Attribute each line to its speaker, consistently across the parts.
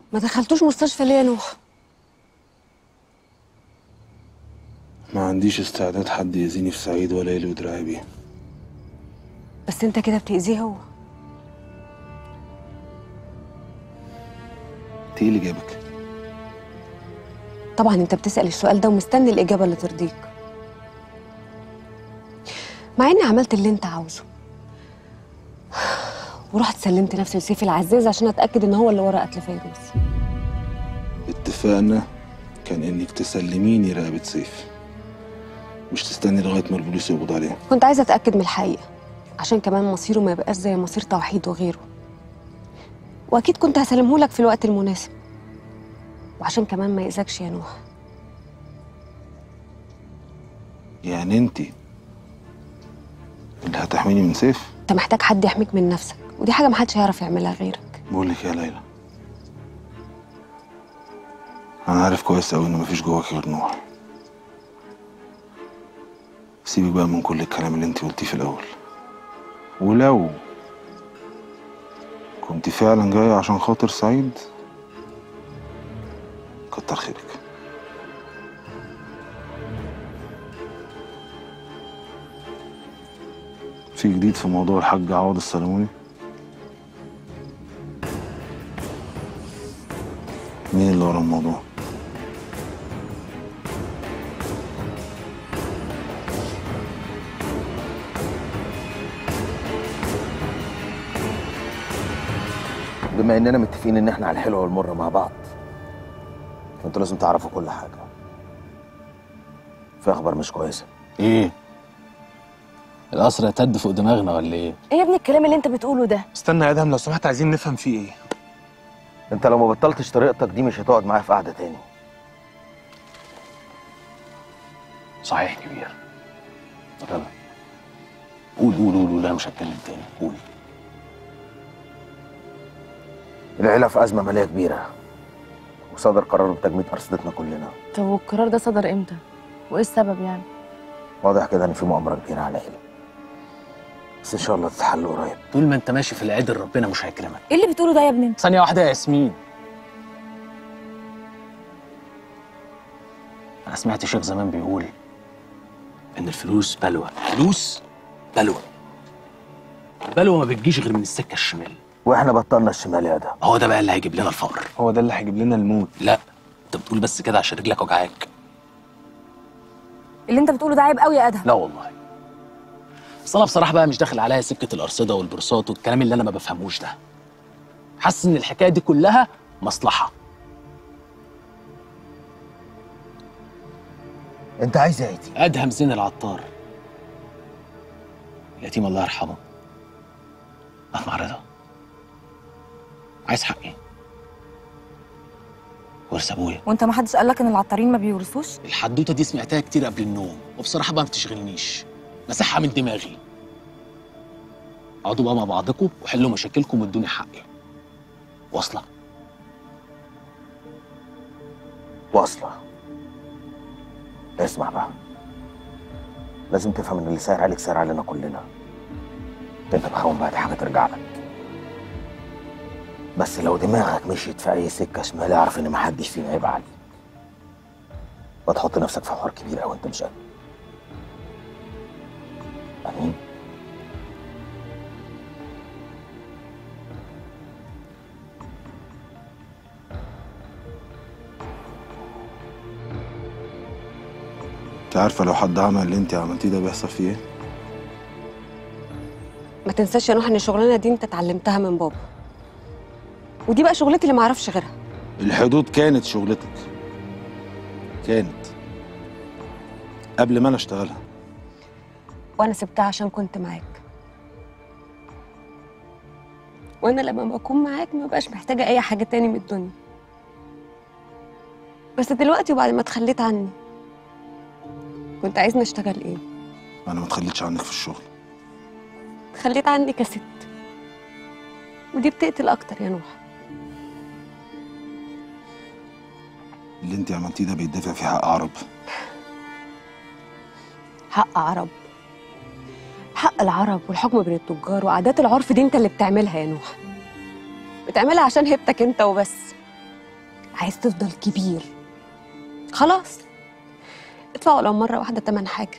Speaker 1: ما دخلتوش مستشفى ليه يا نوح
Speaker 2: ما عنديش استعداد حد يأذيني في سعيد ولا يلوي دراعي بيه
Speaker 1: بس انت كده بتأذيه هو
Speaker 2: انت ايه اللي جابك
Speaker 1: طبعا انت بتسأل السؤال ده ومستني الإجابة اللي ترضيك مع اني عملت اللي انت عاوزه ورحت سلمت نفسي لسيف العزاز عشان اتأكد ان هو اللي ورا قتل فيروز
Speaker 2: اتفقنا كان انك تسلميني رقبة سيف مش تستني لغاية ما البوليس يقبض عليه
Speaker 1: كنت عايزة اتأكد من الحقيقة عشان كمان مصيره ما يبقاش زي مصير توحيد وغيره واكيد كنت هسلمه لك في الوقت المناسب وعشان كمان ما يأذكش يا نوح
Speaker 2: يعني انت اللي هتحميني من سيف
Speaker 1: انت محتاج حد يحميك من نفسك ودي حاجة محدش هيعرف يعملها غيرك
Speaker 2: بقول لك يا ليلى انا عارف كويس قوي ان مفيش جواك غير نوح سيبك بقى من كل الكلام اللي انت قلتيه في الاول ولو كنت فعلا جاية عشان خاطر سعيد كتر خيرك في جديد في موضوع الحاج عوض السلموني مين اللي ورا الموضوع
Speaker 3: بما اننا متفقين ان احنا على الحلوه والمره مع بعض فانتوا لازم تعرفوا كل حاجه في اخبار مش كويسه
Speaker 4: ايه القصر هتد فوق دماغنا ولا ايه
Speaker 5: ايه يا ابني الكلام اللي انت بتقوله ده
Speaker 6: استنى يا ادهم لو سمحت عايزين نفهم فيه ايه
Speaker 3: انت لو ما بطلتش طريقتك دي مش هتقعد معايا في قعده تاني
Speaker 4: صحيح كبير يلا قول قول قول قول انا مش هتكلم تاني قول
Speaker 3: العيله في ازمه ماليه كبيره وصدر قرار بتجميد ارصدتنا كلنا
Speaker 5: طب والقرار ده صدر امتى وايه السبب يعني
Speaker 3: واضح كده ان في مؤامره كبيره على العيله بس ان شاء الله تتحل قريب
Speaker 4: طول ما انت ماشي في العدل ربنا مش هيكرمك
Speaker 5: ايه اللي بتقوله ده يا ابني انت
Speaker 4: ثانيه واحده يا ياسمين انا سمعت شيخ زمان بيقول ان الفلوس بلوى فلوس بلوى البلوى ما بتجيش غير من السكه الشمال
Speaker 3: واحنا بطلنا الشمال يا ده
Speaker 4: هو ده بقى اللي هيجيب لنا الفقر
Speaker 6: هو ده اللي هيجيب لنا الموت
Speaker 4: لا انت بتقول بس كده عشان رجلك وجعاك
Speaker 5: اللي انت بتقوله ده عيب قوي يا ادهم
Speaker 4: لا والله بس انا بصراحه بقى مش داخل عليا سكه الارصده والبورصات والكلام اللي انا ما بفهموش ده حاسس ان الحكايه دي كلها مصلحه
Speaker 3: انت عايز ايه يا ايتي
Speaker 4: ادهم زين العطار اليتيم الله يرحمه مات مع رضا عايز حقي ورث ابويا
Speaker 5: وانت ما حدش قال لك ان العطارين ما بيورثوش
Speaker 4: الحدوته دي سمعتها كتير قبل النوم وبصراحه بقى ما بتشغلنيش مسحها من دماغي اقعدوا بقى مع بعضكم وحلوا مشاكلكم وادوني حقي واصله
Speaker 3: واصله اسمع بقى لازم تفهم ان اللي ساير عليك ساير علينا كلنا انت بخون بقى دي حاجه ترجع لك بس لو دماغك مشيت في اي سكه شمال اعرف ان محدش فينا هيبقى عليك وتحط نفسك في حوار كبير قوي انت مش قادر امين
Speaker 2: انت عارفة لو حد عمل اللي انت عملتيه ده بيحصل فيه ايه؟
Speaker 1: ما تنساش يا نوح ان الشغلانه دي انت اتعلمتها من بابا ودي بقى شغلتي اللي ما اعرفش غيرها
Speaker 2: الحدود كانت شغلتك كانت قبل ما انا اشتغلها
Speaker 1: وانا سبتها عشان كنت معاك وانا لما بكون معاك ما بقاش محتاجه اي حاجه تاني من الدنيا بس دلوقتي وبعد ما تخليت عني كنت عايزني اشتغل ايه
Speaker 2: انا ما اتخليتش عنك في الشغل
Speaker 1: خليت عني كست ودي بتقتل اكتر يا نوح
Speaker 2: اللي انت عملتيه ده بيدافع في حق عرب
Speaker 1: حق عرب حق العرب والحكم بين التجار وعادات العرف دي انت اللي بتعملها يا نوح بتعملها عشان هيبتك انت وبس عايز تفضل كبير خلاص ادفعوا لو مرة واحدة تمن حاجة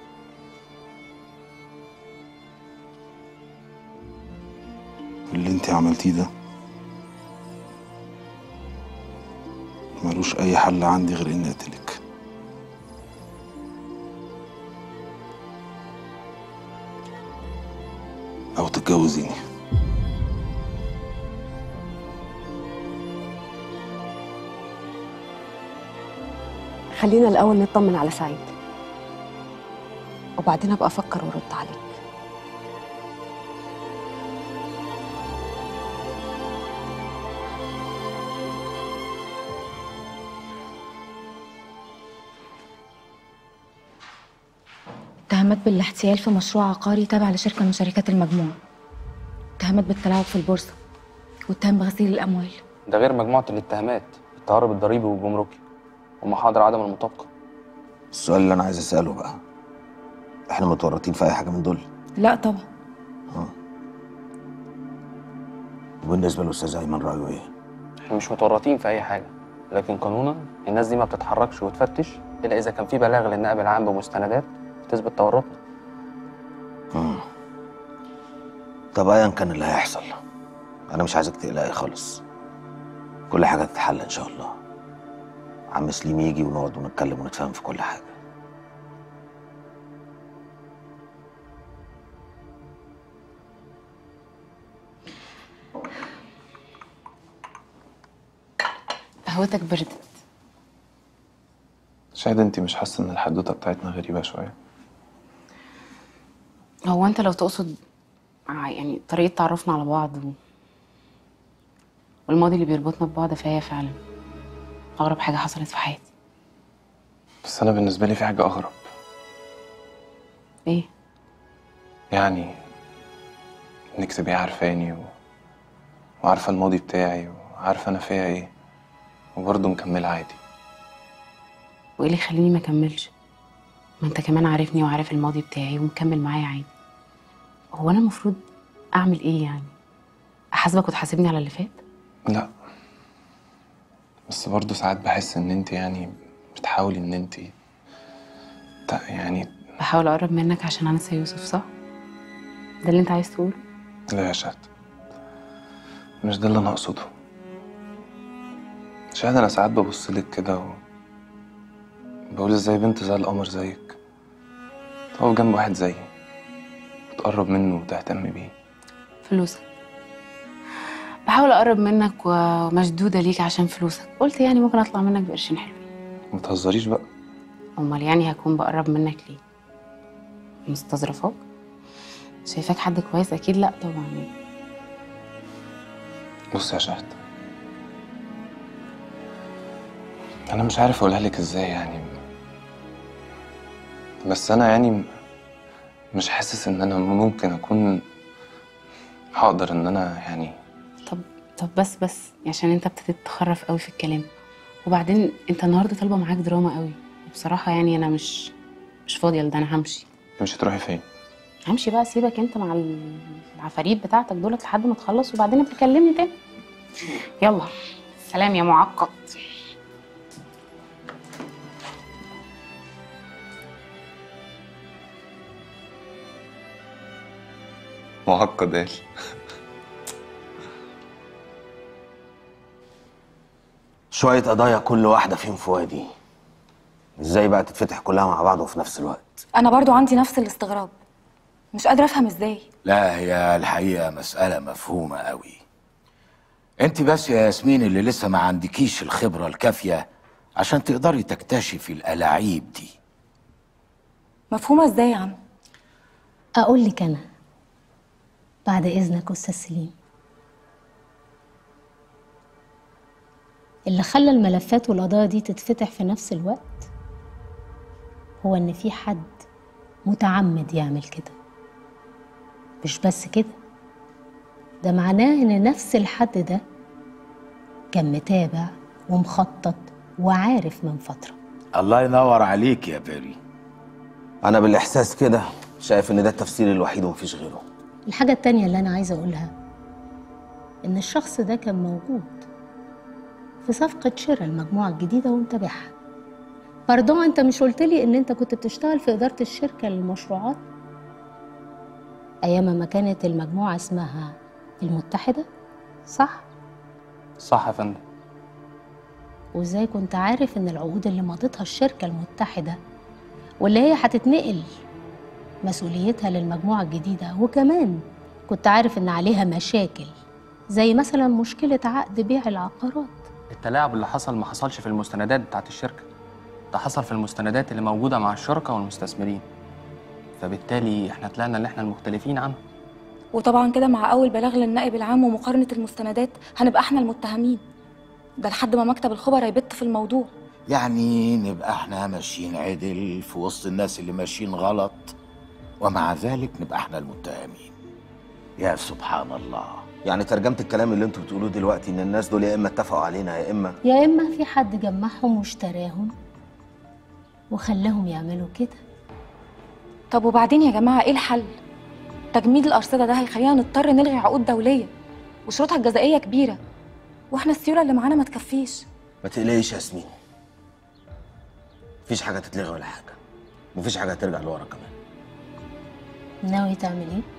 Speaker 2: اللي انت عملتيه ده ملوش اي حل عندي غير اني اقتلك او تتجوزيني
Speaker 1: خلينا الأول نطمن على سعيد وبعدين أبقى أفكر وأرد عليك
Speaker 5: اتهامات بالاحتيال في مشروع عقاري تابع لشركة من شركات المجموعة اتهامات بالتلاعب في البورصة واتهام بغسيل الأموال
Speaker 7: ده غير مجموعة الاتهامات التهرب الضريبي والجمركي ومحاضر عدم المطابقة
Speaker 3: السؤال اللي انا عايز اساله بقى احنا متورطين في اي حاجه من دول
Speaker 5: لا طبعا
Speaker 3: وبالنسبه للاستاذ ايمن رايه ايه
Speaker 7: احنا مش متورطين في أي حاجة لكن قانونا الناس دي ما بتتحركش وتفتش إلا إذا كان في بلاغ للنائب العام بمستندات تثبت تورطنا
Speaker 3: طب ايا كان اللي هيحصل انا مش عايزك تقلقي خالص كل حاجه تتحل ان شاء الله عم سليم يجي ونقعد ونتكلم ونتفاهم في كل حاجه
Speaker 5: قهوتك بردت
Speaker 6: شاهد انت مش حاسه ان الحدوته بتاعتنا غريبه شويه
Speaker 8: هو انت لو تقصد ع- يعني طريقة تعرفنا على بعض و... والماضي اللي بيربطنا ببعض فهي فعلا أغرب حاجة حصلت في حياتي
Speaker 6: بس انا بالنسبه لي في حاجه اغرب
Speaker 8: إيه؟
Speaker 6: يعني انك تبقي عارفاني و... وعارفه الماضي بتاعي وعارفه انا فيها ايه وبرضه مكمله عادي
Speaker 8: وإيه اللي يخليني ما أكملش؟ ما أنت كمان عارفني وعارف الماضي بتاعي ومكمل معايا عادي هو أنا المفروض أعمل إيه يعني؟ أحاسبك وتحاسبني على اللي فات؟
Speaker 6: لا بس برضه ساعات بحس ان انت يعني بتحاولي ان انت تا- يعني
Speaker 8: بحاول أقرب منك عشان أنسى يوسف صح؟ ده اللي أنت عايز تقوله؟
Speaker 6: لا يا شهد مش ده اللي انا اقصده شهد انا ساعات ببص لك كده و... بقول ازاي بنت زي القمر زيك تقف جنب واحد زيي وتقرب منه وتهتم بيه
Speaker 8: فلوسك بحاول اقرب منك ومشدوده ليك عشان فلوسك قلت يعني ممكن اطلع منك بقرشين حلوين
Speaker 6: متهزريش بقى
Speaker 8: امال يعني هكون بقرب منك ليه مستظرفاك شايفاك حد كويس اكيد لا طبعا
Speaker 6: بص يا شهد انا مش عارف اقولها لك ازاي يعني بس انا يعني مش حاسس ان انا ممكن اكون هقدر ان انا يعني
Speaker 8: طب طب بس بس عشان انت ابتديت تخرف قوي في الكلام وبعدين انت النهارده طالبه معاك دراما قوي بصراحه يعني انا مش مش فاضيه لده انا همشي
Speaker 6: مش هتروحي فين
Speaker 8: همشي بقى سيبك انت مع العفاريت بتاعتك دولت لحد ما تخلص وبعدين ابقى كلمني تاني يلا سلام يا معقد
Speaker 6: معقد قال
Speaker 3: شويه قضايا كل واحده فيهم في وادي ازاي بقى تتفتح كلها مع بعض وفي نفس الوقت
Speaker 5: أنا برضو عندي نفس الاستغراب مش قادرة أفهم إزاي
Speaker 9: لا هي الحقيقة مسألة مفهومة قوي انت بس يا ياسمين اللي لسه ما عندكيش الخبرة الكافية عشان تقدري تكتشفي الألاعيب دي
Speaker 5: مفهومة إزاي يا عم
Speaker 10: أقول لك أنا بعد إذنك أستاذ سليم اللي خلى الملفات والقضايا دي تتفتح في نفس الوقت هو إن في حد متعمد يعمل كده مش بس كده ده معناه إن نفس الحد ده كان متابع ومخطط وعارف من فترة
Speaker 9: الله ينور عليك يا بيري
Speaker 3: انا بالاحساس كده شايف ان ده التفسير الوحيد ومفيش غيره
Speaker 10: الحاجة التانية اللي أنا عايزة أقولها إن الشخص ده كان موجود في صفقة شراء المجموعة الجديدة ومتابعها برضو انت مش قلت لي ان انت كنت بتشتغل في إدارة الشركة للمشروعات أيام ما كانت المجموعة اسمها المتحدة صح؟
Speaker 7: صح يا فندم
Speaker 10: وازاي كنت عارف ان العقود اللي مضتها الشركة المتحدة واللي هي هتتنقل مسؤوليتها للمجموعة الجديدة وكمان كنت عارف ان عليها مشاكل زي مثلا مشكلة عقد بيع العقارات
Speaker 7: التلاعب اللي حصل ما حصلش في المستندات بتاعت الشركة ده حصل في المستندات اللي موجودة مع الشركة والمستثمرين فبالتالي احنا طلعنا اللي احنا المختلفين عنه
Speaker 11: وطبعا كده مع اول بلاغ للنائب العام ومقارنه المستندات هنبقى احنا المتهمين ده لحد ما مكتب الخبراء يبت في الموضوع
Speaker 9: يعني نبقى احنا ماشيين عدل في وسط الناس اللي ماشيين غلط ومع ذلك نبقى احنا المتهمين يا سبحان الله
Speaker 3: يعني ترجمة الكلام اللي انتوا بتقولوه دلوقتي ان الناس دول يا اما اتفقوا علينا يا اما
Speaker 10: يا اما في حد جمعهم واشتراهم وخلاهم يعملوا كده
Speaker 11: طب وبعدين يا جماعه ايه الحل تجميد الارصده ده هيخلينا نضطر نلغي عقود دوليه وشروطها الجزائيه كبيره واحنا السيوله اللي معانا ما تكفيش
Speaker 3: ما تقلقيش يا ياسمين مفيش حاجة تتلغي ولا حاجة مفيش حاجة هترجع لورا كمان
Speaker 10: ناوي تعمل ايه؟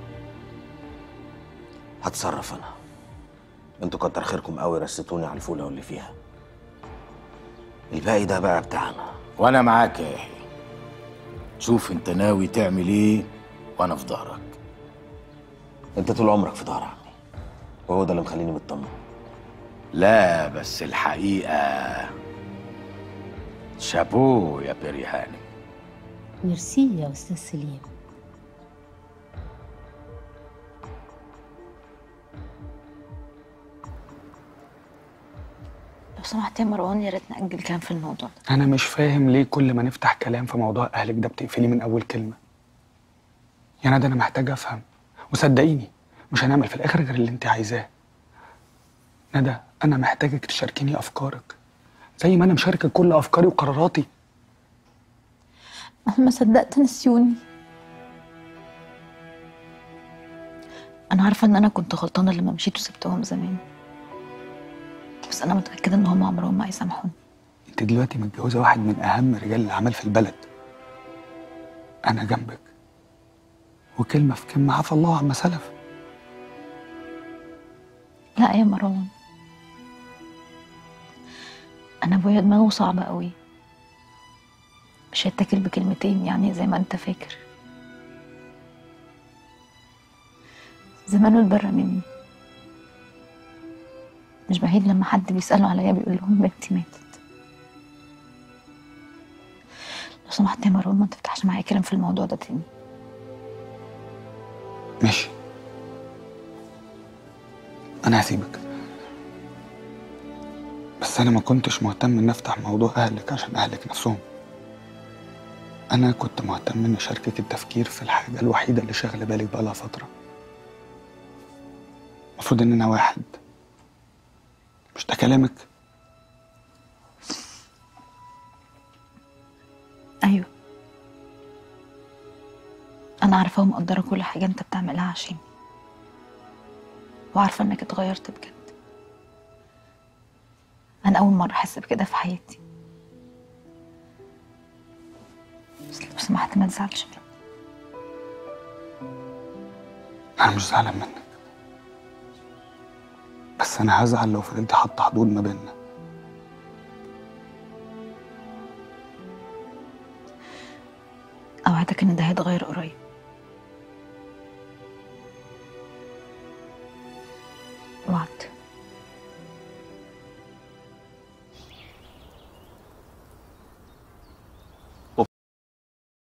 Speaker 3: هتصرف انا انتوا كتر خيركم قوي رستوني على الفولة واللي فيها الباقي ده بقى بتاعنا
Speaker 9: وانا معاك يا يحيى شوف انت ناوي تعمل ايه وانا في ظهرك
Speaker 3: انت طول عمرك في ظهر عمي وهو ده اللي مخليني مطمن
Speaker 9: لا بس الحقيقة شابو يا بيري هانم
Speaker 10: ميرسي يا استاذ سليم
Speaker 12: لو سمحت يا مروان يا ريت نأجل كلام في الموضوع ده
Speaker 13: انا مش فاهم ليه كل ما نفتح كلام في موضوع اهلك ده بتقفلي من اول كلمه يا ندى انا محتاج افهم وصدقيني مش هنعمل في الاخر غير اللي انت عايزاه ندى انا محتاجك تشاركيني افكارك زي ما انا مشاركك كل افكاري وقراراتي
Speaker 12: مهما صدقت نسيوني أنا عارفة إن أنا كنت غلطانة لما مشيت وسبتهم زمان بس أنا متأكدة إن هم عمرهم ما هيسامحوني
Speaker 13: انت دلوقتي متجوزه واحد من اهم رجال الاعمال في البلد انا جنبك وكلمه في كلمه عفى الله عما سلف
Speaker 12: لا يا مروان أنا أبويا دماغه صعبة قوي مش هيتاكل بكلمتين يعني زي ما أنت فاكر زمانه اتبرى مني مش بعيد لما حد بيسأله عليا بيقول لهم بنتي ماتت لو سمحت يا مروان ما تفتحش معايا كلام في الموضوع ده تاني
Speaker 13: ماشي انا هسيبك بس انا ما كنتش مهتم ان افتح موضوع اهلك عشان اهلك نفسهم انا كنت مهتم ان اشاركك التفكير في الحاجه الوحيده اللي شاغله بالك بقالها فتره المفروض اننا واحد مش ده كلامك
Speaker 12: أيوة أنا عارفة ومقدرة كل حاجة أنت بتعملها عشاني وعارفة إنك اتغيرت بجد أنا أول مرة أحس بكده في حياتي بس لو سمحت ما تزعلش مني
Speaker 13: انا مش زعلان منك بس انا هزعل لو فضلت حاطه حدود ما بيننا
Speaker 12: أوعدك إن ده هيتغير قريب